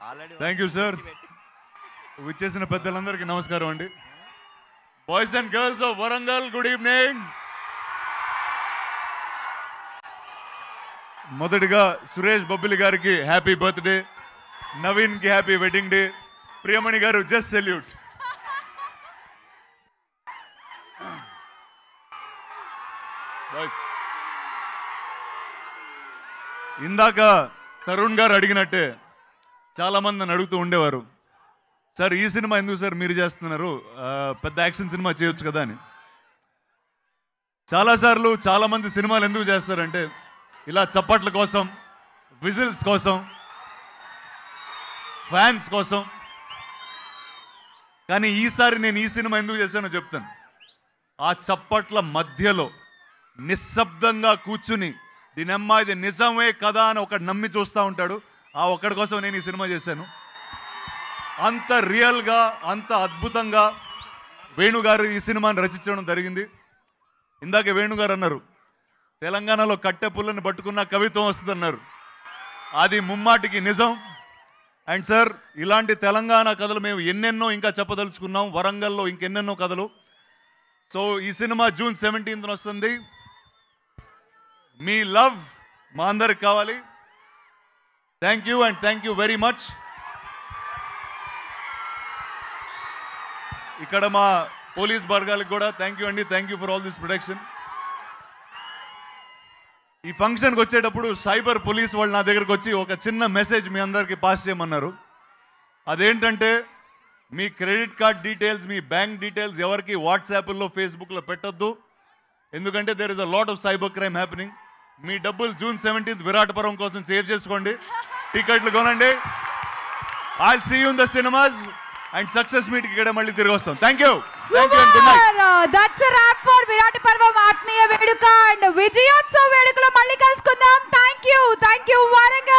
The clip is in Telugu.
ఆల్రెడీ థ్యాంక్ యూ సార్ విచ్చేసిన పెద్దలందరికీ నమస్కారం అండి boys and girls of Warangal good evening మొదటిగా సురేష్ బొబ్బిలి గారికి హ్యాపీ బర్త్డే నవీన్ కి హ్యాపీ వెడ్డింగ్ డే ప్రియమణి గారు జస్ట్ సెల్యూట్ బాయ్స్ ఇందాక తరుణ్ గారు అడిగినట్టే చాలా మంది నన్ను అడుగుతూ ఉండేవారు సార్ ఈ సినిమా ఎందుకు సార్ మీరు చేస్తున్నారు ఆ, పెద్ద యాక్షన్ సినిమా చేయొచ్చు కదా అని చాలాసార్లు చాలా మంది సినిమాలు ఎందుకు చేస్తారంటే ఇలా చప్పట్ల కోసం విజిల్స్ కోసం ఫ్యాన్స్ కోసం కానీ ఈసారి నేను ఈ సినిమా ఎందుకు చేశానో చెప్తాను ఆ చప్పట్ల మధ్యలో నిశ్శబ్దంగా కూర్చుని దీనమ్మా ఇది నిజమే కదా అని ఒకటి నమ్మి చూస్తూ ఉంటాడు ఆ ఒక్కడి కోసం నేను ఈ సినిమా చేశాను అంత రియల్గా అంత అద్భుతంగా వేణుగారు ఈ సినిమాని రచించడం జరిగింది ఇందాక వేణుగారు అన్నారు తెలంగాణలో కట్టె పుల్లని పట్టుకున్న కవిత్వం వస్తుందన్నారు అది ముమ్మాటికి నిజం అండ్ సార్ ఇలాంటి తెలంగాణ కథలు మేము ఎన్నెన్నో ఇంకా చెప్పదలుచుకున్నాం వరంగల్లో ఇంకెన్నెన్నో కథలు సో ఈ సినిమా జూన్ సెవెంటీన్త్ వస్తుంది మీ లవ్ మా అందరికి కావాలి thank you and thank you very much ఇక్కడ మా పోలీస్ వర్గాలకు కూడా థ్యాంక్ యూ అండి thank you for all this protection ఈ ఫంక్షన్కి వచ్చేటప్పుడు సైబర్ పోలీస్ వాళ్ళు నా దగ్గరకు వచ్చి ఒక చిన్న మెసేజ్ మీ అందరికి పాస్ చేయమన్నారు అదేంటంటే మీ క్రెడిట్ కార్డ్ డీటెయిల్స్ మీ బ్యాంక్ డీటెయిల్స్ ఎవరికి వాట్సాప్లో ఫేస్బుక్లో పెట్టొద్దు ఎందుకంటే there is a lot of cyber crime happening మీ డబ్బులు జూన్ సెవెంటీన్త్ విరాటపురం కోసం సేవ్ చేసుకోండి టికెట్లు కొనండి I see you in the cinemas and success meet ఇక్కడ మళ్ళీ తిరిగి వస్తాం thank you thank you and good night that's wrap for Virata Parvam ఆత్మీయ వేడుక అండ్ విజయోత్సవ వేడుకలో మళ్ళీ కలుసుకుందాం thank you thank you Warangal